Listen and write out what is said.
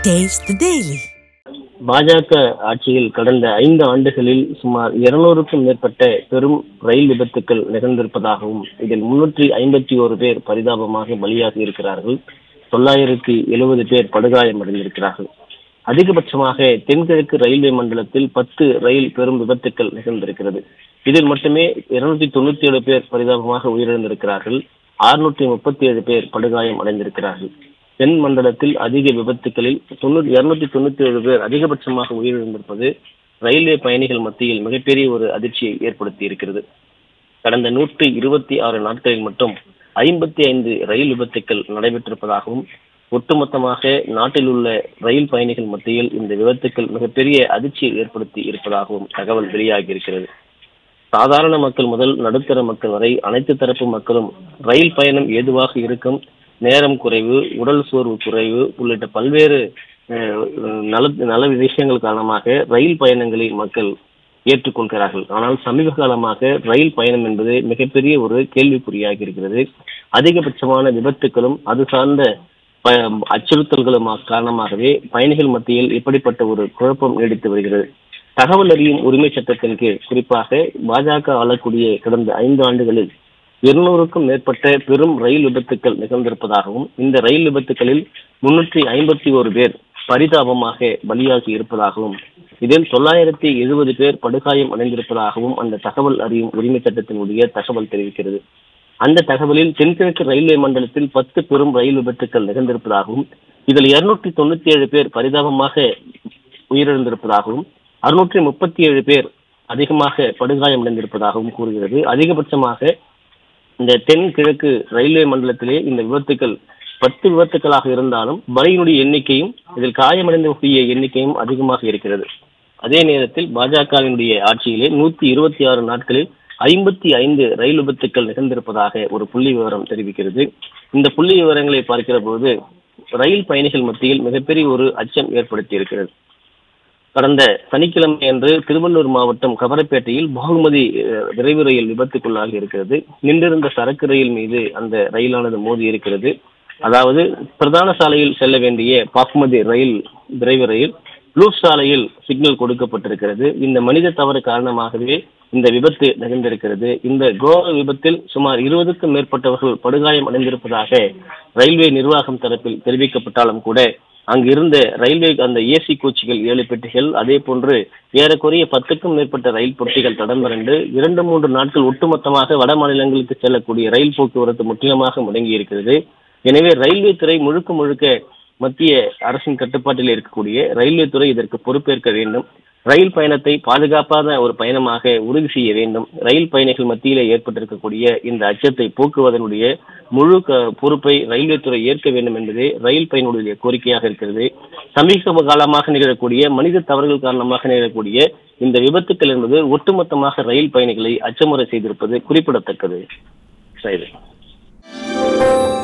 Taste the Daily. பாஜக ஆட்சியில் கடந்த ஐந்து ஆண்டுகளில் சுமார் இருநூறுக்கும் மேற்பட்ட பெரும் ரயில் விபத்துக்கள் நிகழ்ந்திருப்பதாகவும் இதில் முன்னூற்றி ஐம்பத்தி ஒரு பேர் பரிதாபமாக பலியாகி இருக்கிறார்கள் தொள்ளாயிரத்தி எழுபது பேர் படுகாயமடைந்திருக்கிறார்கள் அதிகபட்சமாக தென்கிழக்கு ரயில்வே மண்டலத்தில் பத்து ரயில் பெரும் விபத்துக்கள் நிகழ்ந்திருக்கிறது இதில் மட்டுமே இருநூத்தி தொண்ணூத்தி ஏழு பேர் பரிதாபமாக உயிரிழந்திருக்கிறார்கள் அறுநூற்றி முப்பத்தி ஏழு பேர் படுகாயம் அடைந்திருக்கிறார்கள் தென் மண்டலத்தில் அதிக விபத்துகளில் தொண்ணூறு இருநூத்தி தொண்ணூத்தி ஏழு பேர் அதிகபட்சமாக உயிரிழந்திருப்பது ரயில்வே பயணிகள் மத்தியில் மிகப்பெரிய ஒரு அதிர்ச்சியை ஏற்படுத்தி இருக்கிறது கடந்த நூற்றி இருபத்தி ஆறு நாட்களில் மட்டும் ஐம்பத்தி ஐந்து ரயில் விபத்துக்கள் நடைபெற்றிருப்பதாகவும் ஒட்டுமொத்தமாக நாட்டில் உள்ள ரயில் பயணிகள் மத்தியில் இந்த விபத்துக்கள் மிகப்பெரிய அதிர்ச்சியை ஏற்படுத்தி இருப்பதாகவும் தகவல் வெளியாகி இருக்கிறது சாதாரண மக்கள் முதல் நடுத்தர மக்கள் வரை அனைத்து தரப்பு மக்களும் ரயில் பயணம் ஏதுவாக இருக்கும் நேரம் குறைவு உடல் சோர்வு குறைவு உள்ளிட்ட பல்வேறு அஹ், நல நல விஷயங்கள் காரணமாக ரயில் பயணங்களை மக்கள் ஏற்றுக்கொள்கிறார்கள் ஆனால் சமீப காலமாக ரயில் பயணம் என்பது மிகப்பெரிய ஒரு கேள்விக்குறியாகி இருக்கிறது அதிகபட்சமான விபத்துகளும் அது சார்ந்த ப- அச்சுறுத்தல்களும் காரணமாகவே பயணிகள் மத்தியில் இப்படிப்பட்ட ஒரு குழப்பம் நீடித்து வருகிறது தகவல் அறியும் உரிமை சட்டத்தின் கீழ் குறிப்பாக பாஜக ஆளக்கூடிய கடந்த ஐந்து ஆண்டுகளில் இருநூறுக்கும் மேற்பட்ட பெரும் ரயில் விபத்துக்கள் நிகழ்ந்திருப்பதாகவும் இந்த ரயில் விபத்துகளில் முன்னூற்றி ஐம்பத்தி ஒரு பேர் பரிதாபமாக பலியாகி இருப்பதாகவும் இதில் தொள்ளாயிரத்தி எழுபது பேர் படுகாயம் அடைந்திருப்பதாகவும் அந்த தகவல் அறியும் உரிமை சட்டத்தினுடைய தகவல் தெரிவிக்கிறது அந்த தகவலில் தென்கிழக்கு ரயில்வே மண்டலத்தில் பத்து பெரும் ரயில் விபத்துக்கள் நிகழ்ந்திருப்பதாகவும் இதில் இருநூற்றி தொண்ணூத்தி ஏழு பேர் பரிதாபமாக உயிரிழந்திருப்பதாகவும் அறுநூற்றி முப்பத்தி ஏழு பேர் அதிகமாக படுகாயமடைந்திருப்பதாகவும் கூறுகிறது அதிகபட்சமாக இந்த தென் கிழக்கு ரயில்வே மண்டலத்திலே இந்த விபத்துக்கள் பத்து விபத்துக்களாக இருந்தாலும் பலியினுடைய எண்ணிக்கையும் இதில் காயமடைந்தவர்களுடைய எண்ணிக்கையும் அதிகமாக இருக்கிறது அதே நேரத்தில் பாஜகவினுடைய ஆட்சியிலே நூத்தி இருபத்தி ஆறு நாட்களில் ஐம்பத்தி ஐந்து ரயில் விபத்துக்கள் நிகழ்ந்திருப்பதாக ஒரு புள்ளி விவரம் தெரிவிக்கிறது இந்த புள்ளி விவரங்களை பார்க்கிற போது ரயில் பயணிகள் மத்தியில் மிகப்பெரிய ஒரு அச்சம் ஏற்படுத்தி இருக்கிறது கடந்த சனிக்கிழமை அன்று திருவள்ளூர் மாவட்டம் கவரப்பேட்டையில் பாகுமதி அஹ், விரைவு ரயில் விபத்துக்குள்ளாகி இருக்கிறது நின்றிருந்த சரக்கு ரயில் மீது அந்த ரயிலானது மோதி இருக்கிறது அதாவது பிரதான சாலையில் செல்ல வேண்டிய பாகுமதி ரயில் விரைவு ரயில் லூப் சாலையில் சிக்னல் கொடுக்கப்பட்டிருக்கிறது இந்த மனித தவறு காரணமாகவே இந்த விபத்து நிகழ்ந்திருக்கிறது இந்த கோர விபத்தில் சுமார் இருபதுக்கும் மேற்பட்டவர்கள் படுகாயம் அடைந்திருப்பதாக ரயில்வே நிர்வாகம் தரப்பில் தெரிவிக்கப்பட்டாலும் கூட அங்கு இருந்த ரயில்வே அந்த ஏசி கோச்சுகள் ஏழு பெட்டிகள் அதே போன்று ஏறக்குறைய பத்துக்கும் மேற்பட்ட ரயில் பொட்டிகள் தடம் புரண்டு இரண்டு மூன்று நாட்கள் ஒட்டுமொத்தமாக வட மாநிலங்களுக்கு செல்லக்கூடிய ரயில் போக்குவரத்து முற்றிலுமாக முடங்கி இருக்கிறது எனவே ரயில்வே துறை முழுக்க முழுக்க மத்திய அரசின் கட்டுப்பாட்டில் இருக்கக்கூடிய ரயில்வே துறை இதற்கு பொறுப்பேற்க வேண்டும் ரயில் பயணத்தை பாதுகாப்பான ஒரு பயணமாக உறுதி செய்ய வேண்டும் ரயில் பயணிகள் மத்தியிலே ஏற்பட்டிருக்கக்கூடிய இந்த அச்சத்தை போக்குவதனுடைய முழு க- பொறுப்பை ரயில்வே துறை ஏற்க வேண்டும் என்பதே ரயில் பயணிகளுடைய கோரிக்கையாக இருக்கிறது சமீப காலமாக நிகழக்கூடிய மனித தவறுகள் காரணமாக நிகழக்கூடிய இந்த விபத்துக்கள் என்பது ஒட்டுமொத்தமாக ரயில் பயணிகளை அச்சமுறை செய்திருப்பது குறிப்பிடத்தக்கது சரி